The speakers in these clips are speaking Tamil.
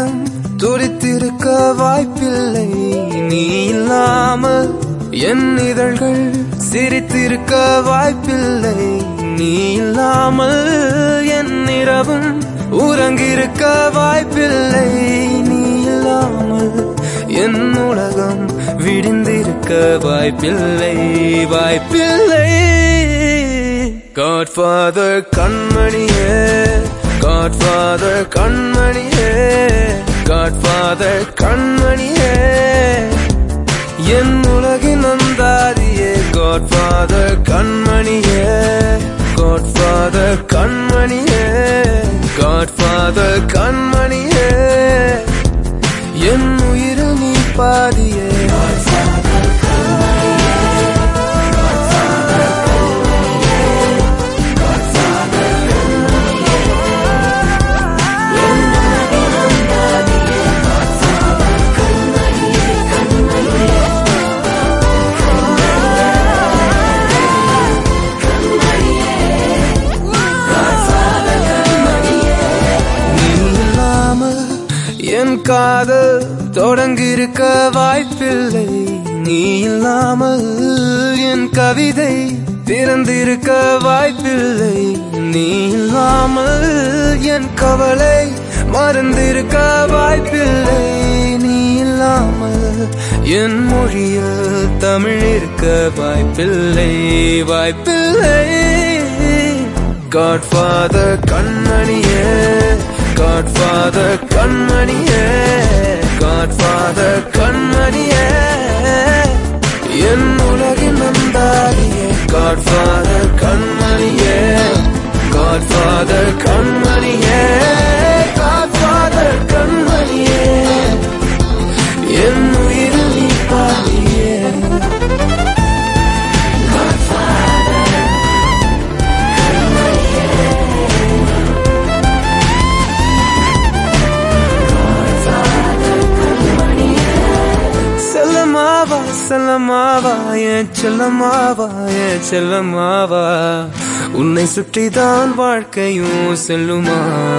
இதயம் துடித்திருக்க வாய்ப்பில்லை நீ இல்லாமல் என் இதழ்கள் சிரித்திருக்க வாய்ப்பில்லை நீ இல்லாமல் என் இரவும் உறங்கிருக்க வாய்ப்பில்லை நீ இல்லாமல் என் உலகம் விடிந்திருக்க வாய்ப்பில்லை வாய்ப்பில்லை Godfather கண்மணியே Godfather கண்மணியே Godfather கண்மணியே என் உலகின் அந்தாரியே Godfather கண்மணியே Godfather கண்மணியே Godfather கண்மணியே என் உயிரில் நீ பாதியே நீ இல்லாமல் என் காதல் தொடங்கியிருக்க வாய்ப்பில்லை நீ இல்லாமல் என் கவிதை திறந்திருக்க வாய்ப்பில்லை நீ இல்லாமல் என் கவலை மறந்திருக்க வாய்ப்பில்லை நீ இல்லாமல் என் மொழியில் தமிழ் இருக்க வாய்ப்பில்லை வாய்ப்பில்லை Godfather கண்மணியே Godfather கண்மணியே Godfather கண்மணியே என் உலகின் நந்தாரியே Godfather கண்மணியே Godfather கண்மணியே Godfather கண்மணியே என் உயிரில் நீ பாதியே செல்லமாவா செல்லமாவா என் செல்லமாவா என் செல்லமாவா உன்னை சுற்றிதான் வாழ்க்கையும் செல்லுமா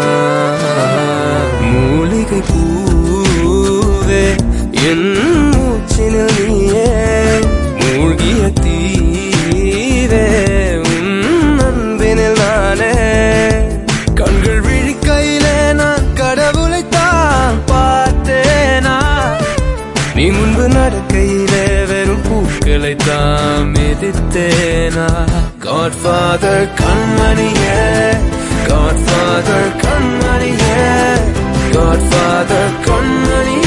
மூலிகை பூவே என் மூச்சினில் நீயே மூழ்கிய தீவே உன் அன்பினில் நானே கண்கள் விழிக்கையிலே நான் கடவுளைத்தான் பார்த்தேனா நீ முன்பு நடக்கையிலே வெறும் பூக்களை தான் மிதித்தேனா Godfather கண்மணியே Godfather கண்மணியே Godfather கண்மணியே